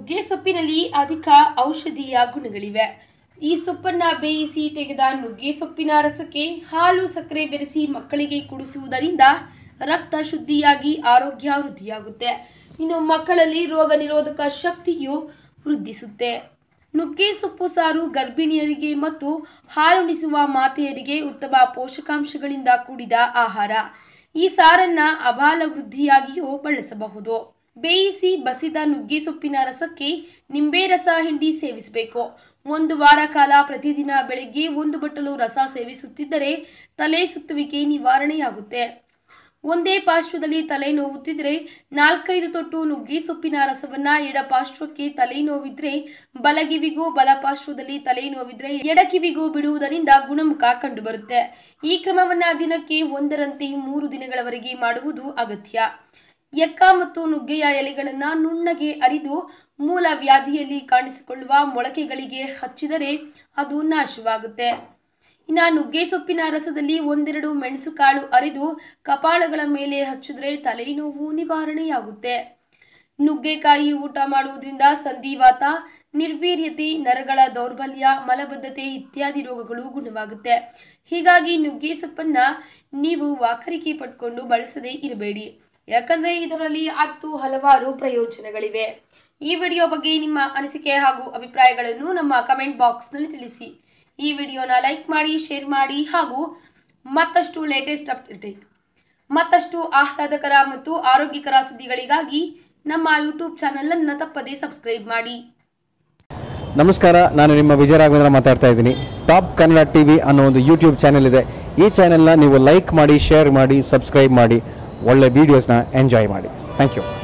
ನುಗ್ಗೆ ಸೊಪ್ಪಿನಲ್ಲಿ ಅಧಿಕ ಔಷಧೀಯ ಗುಣಗಳಿವೆ ಈ ಸೊಪ್ಪನ್ನ ಬೇಯಿಸಿ ತೆಗೆದ ನುಗ್ಗೆ ಸೊಪ್ಪಿನ ರಸಕ್ಕೆ ಹಾಲು ಸಕ್ಕರೆ ಬೆರೆಸಿ ಮಕ್ಕಳಿಗೆ ಕುಡಿಸುವುದರಿಂದ ರಕ್ತ ಶುದ್ಧಿಯಾಗಿ ಆರೋಗ್ಯ ವೃದ್ಧಿಯಾಗುತ್ತೆ ಇನ್ನು ಮಕ್ಕಳಲ್ಲಿ ರೋಗ ನಿರೋಧಕ ಶಕ್ತಿಯು ವೃದ್ಧಿಸುತ್ತೆ ನುಗ್ಗೆ ಸೊಪ್ಪು ಸಾರು ಗರ್ಭಿಣಿಯರಿಗೆ ಮತ್ತು ಹಾಲುಣಿಸುವ ಮಾತೆಯರಿಗೆ ಉತ್ತಮ ಪೋಷಕಾಂಶಗಳಿಂದ ಕೂಡಿದ ಆಹಾರ ಈ ಸಾರನ್ನ ಅಬಾಲ ವೃದ್ಧಿಯಾಗಿಯೂ ಬಳಸಬಹುದು ಬೇಯಿಸಿ ಬಸಿದ ನುಗ್ಗೆ ಸೊಪ್ಪಿನ ರಸಕ್ಕೆ ನಿಂಬೆ ರಸ ಹಿಂಡಿ ಸೇವಿಸಬೇಕು ಒಂದು ವಾರ ಕಾಲ ಪ್ರತಿದಿನ ಬೆಳಿಗ್ಗೆ ಒಂದು ಬಟ್ಟಲು ರಸ ಸೇವಿಸುತ್ತಿದ್ದರೆ ತಲೆ ಸುತ್ತುವಿಕೆ ನಿವಾರಣೆಯಾಗುತ್ತೆ ಒಂದೇ ಪಾರ್ಶ್ವದಲ್ಲಿ ತಲೆನೋವುತ್ತಿದ್ರೆ ನಾಲ್ಕೈದು ತೊಟ್ಟು ನುಗ್ಗೆ ಸೊಪ್ಪಿನ ರಸವನ್ನ ಎಡಪಾರ್ಶ್ವಕ್ಕೆ ತಲೆನೋವಿದ್ರೆ ಬಲಗಿವಿಗೂ ಬಲಪಾರ್ಶ್ವದಲ್ಲಿ ತಲೆನೋವಿದ್ರೆ ಎಡಕಿವಿಗೂ ಬಿಡುವುದರಿಂದ ಗುಣಮುಖ ಕಂಡುಬರುತ್ತೆ ಈ ಕ್ರಮವನ್ನ ದಿನಕ್ಕೆ ಒಂದರಂತೆ ಮೂರು ದಿನಗಳವರೆಗೆ ಮಾಡುವುದು ಅಗತ್ಯ ಎಕ್ಕ ಮತ್ತು ನುಗ್ಗೆಯ ಎಲೆಗಳನ್ನ ನುಣ್ಣಗೆ ಅರಿದು ಮೂಲ ವ್ಯಾಧಿಯಲ್ಲಿ ಕಾಣಿಸಿಕೊಳ್ಳುವ ಮೊಳಕೆಗಳಿಗೆ ಹಚ್ಚಿದರೆ ಅದು ನಾಶವಾಗುತ್ತೆ ಇನ್ನ ನುಗ್ಗೆ ಸೊಪ್ಪಿನ ರಸದಲ್ಲಿ ಒಂದೆರಡು ಮೆಣಸುಕಾಳು ಅರಿದು ಕಪಾಳಗಳ ಮೇಲೆ ಹಚ್ಚಿದ್ರೆ ತಲೆನೋವು ನಿವಾರಣೆಯಾಗುತ್ತೆ ನುಗ್ಗೆಕಾಯಿ ಊಟ ಮಾಡುವುದರಿಂದ ಸಂಧಿವಾತ ನಿರ್ವೀರ್ಯತೆ ನರಗಳ ದೌರ್ಬಲ್ಯ ಮಲಬದ್ಧತೆ ಇತ್ಯಾದಿ ರೋಗಗಳು ಗುಣವಾಗುತ್ತೆ ಹೀಗಾಗಿ ನುಗ್ಗೆ ಸೊಪ್ಪನ್ನ ನೀವು ವಾಕರಿಕೆ ಪಟ್ಕೊಂಡು ಬಳಸದೇ ಇರಬೇಡಿ ಯಾಕಂದ್ರೆ ಇದರಲ್ಲಿ ಹತ್ತು ಹಲವಾರು ಪ್ರಯೋಜನಗಳಿವೆ ಈ ವಿಡಿಯೋ ಬಗ್ಗೆ ನಿಮ್ಮ ಅನಿಸಿಕೆ ಹಾಗೂ ಅಭಿಪ್ರಾಯಗಳನ್ನು ನಮ್ಮ ಕಮೆಂಟ್ ಬಾಕ್ಸ್ ನಲ್ಲಿ ತಿಳಿಸಿ ಈ ವಿಡಿಯೋನ ಲೈಕ್ ಮಾಡಿ ಶೇರ್ ಮಾಡಿ ಹಾಗೂ ಮತ್ತಷ್ಟು ಲೇಟೆಸ್ಟ್ ಅಪ್ಡೇಟ್ ಮತ್ತಷ್ಟು ಆಹ್ಲಾದಕರ ಮತ್ತು ಆರೋಗ್ಯಕರ ಸುದ್ದಿಗಳಿಗಾಗಿ ನಮ್ಮ ಯೂಟ್ಯೂಬ್ ಚಾನೆಲ್ ಅನ್ನು ತಪ್ಪದೇ ಸಬ್ಸ್ಕ್ರೈಬ್ ಮಾಡಿ ನಮಸ್ಕಾರ ನಾನು ನಿಮ್ಮ ವಿಜಯ ರಾಘವೇಂದ್ರ ಮಾತಾಡ್ತಾ ಇದ್ದೀನಿ ಟಾಪ್ ಕನ್ನಡ ಟಿ ವಿ ಅನ್ನೋ ಒಂದು ಯೂಟ್ಯೂಬ್ ಚಾನೆಲ್ ಇದೆ ಈ ಚಾನೆಲ್ನ ನೀವು ಲೈಕ್ ಮಾಡಿ ಶೇರ್ ಮಾಡಿ ಸಬ್ಸ್ಕ್ರೈಬ್ ಮಾಡಿ ಒಳ್ಳೆ ವೀಡಿಯೋಸ್ನ ಎಂಜಾಯ್ ಮಾಡಿ ಥ್ಯಾಂಕ್ ಯು